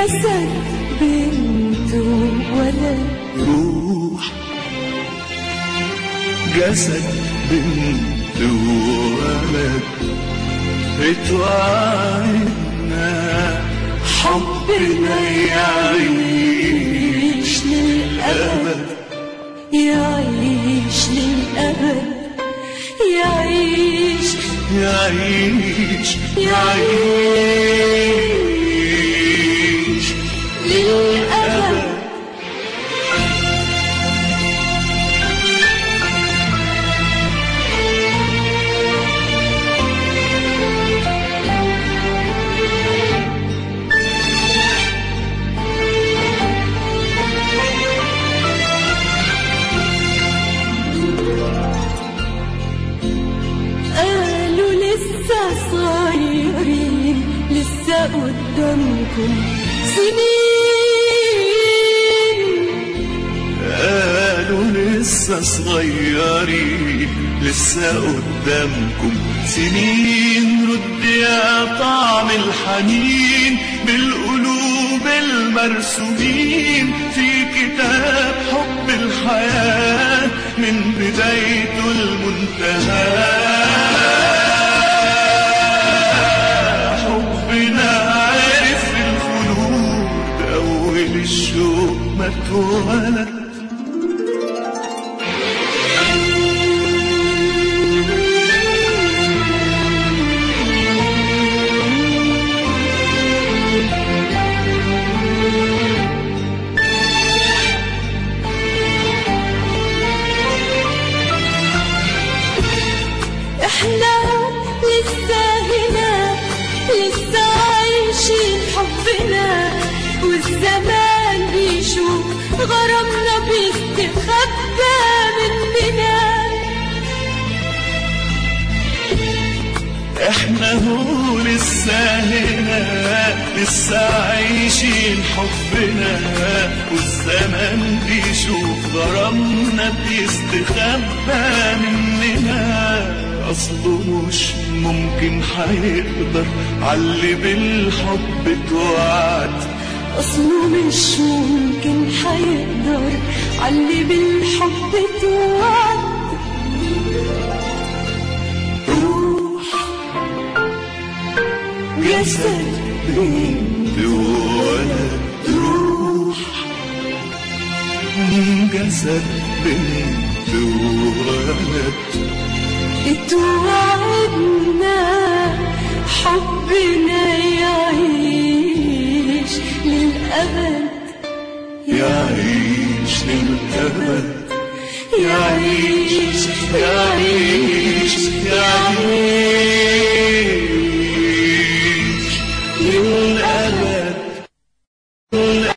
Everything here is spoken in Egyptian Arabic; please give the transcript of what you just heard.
جسد بنت وولد روح جسد بنت وولد اتوعدنا حبنا يعيش للأبد يعيش للأبد يعيش يعيش يعيش للأبد قالوا لسه صغيرين لسه قدامكم سنين قالوا لسه صغيرين لسه قدامكم سنين رد يا طعم الحنين بالقلوب المرسومين في كتاب حب الحياة من بدايته المنتهى حبنا عرف الخلود أول الشوق ما اتولد احنا لسه هنا لسه عايشين حبنا والزمان بيشوف غرامنا بيستخبى مننا احنا هو لسه هنا لسه عايشين حبنا والزمن بيشوف غرامنا بيستخبى مننا اصله مش ممكن هيقدر علي بالحب توعد اصله مش ممكن هيقدر علي بالحب توعد روح جسد بنت وولد روح جسد بنت وولد اتوعدنا حبنا يعيش للأبد يعيش للأبد يعيش يعيش يعيش